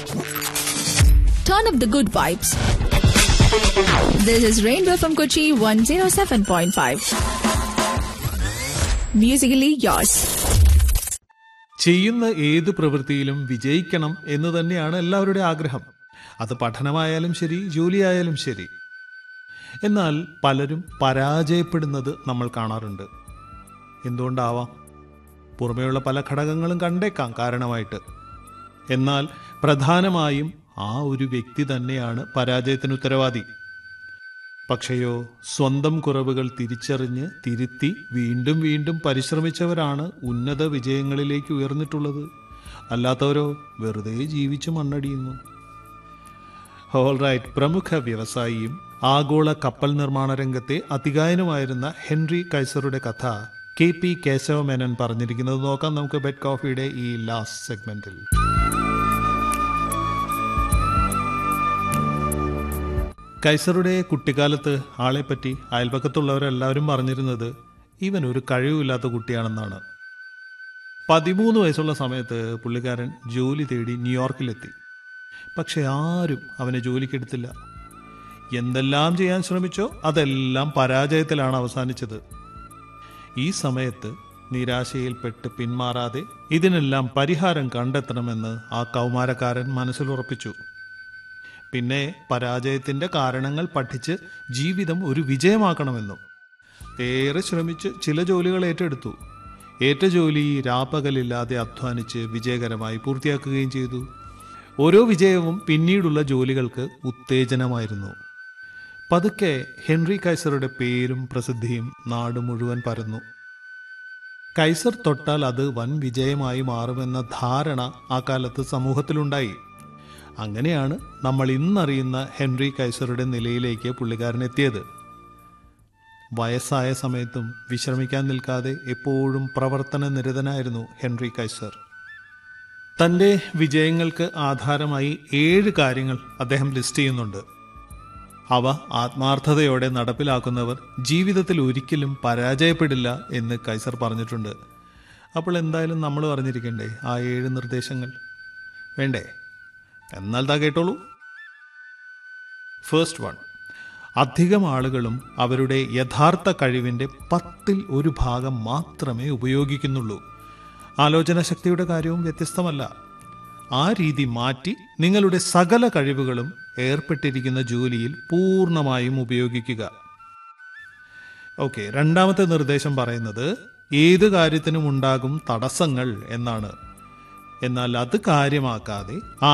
Turn up the good vibes. This is Rainbow from Kochi 107.5. Musically yours. ചെയ്യുന്ന ഏത് പ്രവൃത്തിയിലും വിജയിക്കണം എന്ന് തന്നെയാണ് എല്ലാവരുടെയും ആഗ്രഹം അത് പഠനമായാലും ശരി ജോലിയായാലും ശരി എന്നാൽ പലരും പരാജയപ്പെടുന്നത് നമ്മൾ കാണാറുണ്ട് എന്തുകൊണ്ടാവാം പുറമേയുള്ള പല ഘടകങ്ങളും കണ്ടേക്കാം കാരണമായിട്ട് എന്നാൽ പ്രധാനമായും ആ ഒരു വ്യക്തി തന്നെയാണ് പരാജയത്തിന് ഉത്തരവാദി പക്ഷെയോ സ്വന്തം കുറവുകൾ തിരിച്ചറിഞ്ഞ് തിരുത്തി വീണ്ടും വീണ്ടും പരിശ്രമിച്ചവരാണ് ഉന്നത വിജയങ്ങളിലേക്ക് ഉയർന്നിട്ടുള്ളത് അല്ലാത്തവരോ വെറുതെ ജീവിച്ചു മണ്ണടിയുന്നു ഓൾ റൈറ്റ് പ്രമുഖ വ്യവസായിയും ആഗോള കപ്പൽ നിർമ്മാണ രംഗത്തെ അതികായനുമായിരുന്ന ഹെൻറി കൈസറുടെ കഥ കെ പി കേശവമേനൻ പറഞ്ഞിരിക്കുന്നത് നോക്കാം നമുക്ക് ബെഡ് കോഫിയുടെ ഈ ലാസ്റ്റ് സെഗ്മെന്റിൽ കൈസറുടെ കുട്ടിക്കാലത്ത് ആളെപ്പറ്റി അയൽപക്കത്തുള്ളവരെല്ലാവരും പറഞ്ഞിരുന്നത് ഇവൻ ഒരു കഴിവില്ലാത്ത കുട്ടിയാണെന്നാണ് പതിമൂന്ന് വയസ്സുള്ള സമയത്ത് പുള്ളിക്കാരൻ ജോലി തേടി ന്യൂയോർക്കിലെത്തി പക്ഷെ ആരും അവനെ ജോലിക്കെടുത്തില്ല എന്തെല്ലാം ചെയ്യാൻ ശ്രമിച്ചോ അതെല്ലാം പരാജയത്തിലാണ് അവസാനിച്ചത് ഈ സമയത്ത് നിരാശയിൽപ്പെട്ട് പിന്മാറാതെ ഇതിനെല്ലാം പരിഹാരം കണ്ടെത്തണമെന്ന് ആ കൗമാരക്കാരൻ മനസ്സിലുറപ്പിച്ചു പിന്നെ പരാജയത്തിന്റെ കാരണങ്ങൾ പഠിച്ച് ജീവിതം ഒരു വിജയമാക്കണമെന്നും ഏറെ ശ്രമിച്ച് ചില ജോലികൾ ഏറ്റെടുത്തു ഏറ്റ ജോലി രാപ്പകലില്ലാതെ അധ്വാനിച്ച് വിജയകരമായി പൂർത്തിയാക്കുകയും ചെയ്തു ഓരോ വിജയവും പിന്നീടുള്ള ജോലികൾക്ക് ഉത്തേജനമായിരുന്നു പതുക്കെ ഹെൻറി കൈസറുടെ പേരും പ്രസിദ്ധിയും നാട് മുഴുവൻ പരന്നു കൈസർ തൊട്ടാൽ അത് വൻ വിജയമായി മാറുമെന്ന ധാരണ ആ കാലത്ത് സമൂഹത്തിലുണ്ടായി അങ്ങനെയാണ് നമ്മൾ ഇന്നറിയുന്ന ഹെൻറി കൈസറുടെ നിലയിലേക്ക് പുള്ളിക്കാരൻ എത്തിയത് വയസ്സായ സമയത്തും വിശ്രമിക്കാൻ നിൽക്കാതെ എപ്പോഴും പ്രവർത്തന നിരതനായിരുന്നു ഹെൻറി കൈസർ തൻ്റെ വിജയങ്ങൾക്ക് ആധാരമായി ഏഴ് കാര്യങ്ങൾ അദ്ദേഹം ലിസ്റ്റ് ചെയ്യുന്നുണ്ട് അവ ആത്മാർത്ഥതയോടെ നടപ്പിലാക്കുന്നവർ ജീവിതത്തിൽ ഒരിക്കലും പരാജയപ്പെടില്ല എന്ന് കൈസർ പറഞ്ഞിട്ടുണ്ട് അപ്പോൾ എന്തായാലും നമ്മൾ പറഞ്ഞിരിക്കണ്ടേ ആ ഏഴ് നിർദ്ദേശങ്ങൾ വേണ്ടേ എന്നാൽ താ കേട്ടോളൂ ഫസ്റ്റ് വൺ അധികം ആളുകളും അവരുടെ യഥാർത്ഥ കഴിവിൻ്റെ പത്തിൽ ഒരു ഭാഗം മാത്രമേ ഉപയോഗിക്കുന്നുള്ളൂ ആലോചന ശക്തിയുടെ കാര്യവും വ്യത്യസ്തമല്ല ആ രീതി മാറ്റി നിങ്ങളുടെ സകല കഴിവുകളും ഏർപ്പെട്ടിരിക്കുന്ന ജോലിയിൽ പൂർണ്ണമായും ഉപയോഗിക്കുക ഓക്കെ രണ്ടാമത്തെ നിർദ്ദേശം പറയുന്നത് ഏത് കാര്യത്തിനും ഉണ്ടാകും തടസ്സങ്ങൾ എന്നാണ് എന്നാൽ അത് കാര്യമാക്കാതെ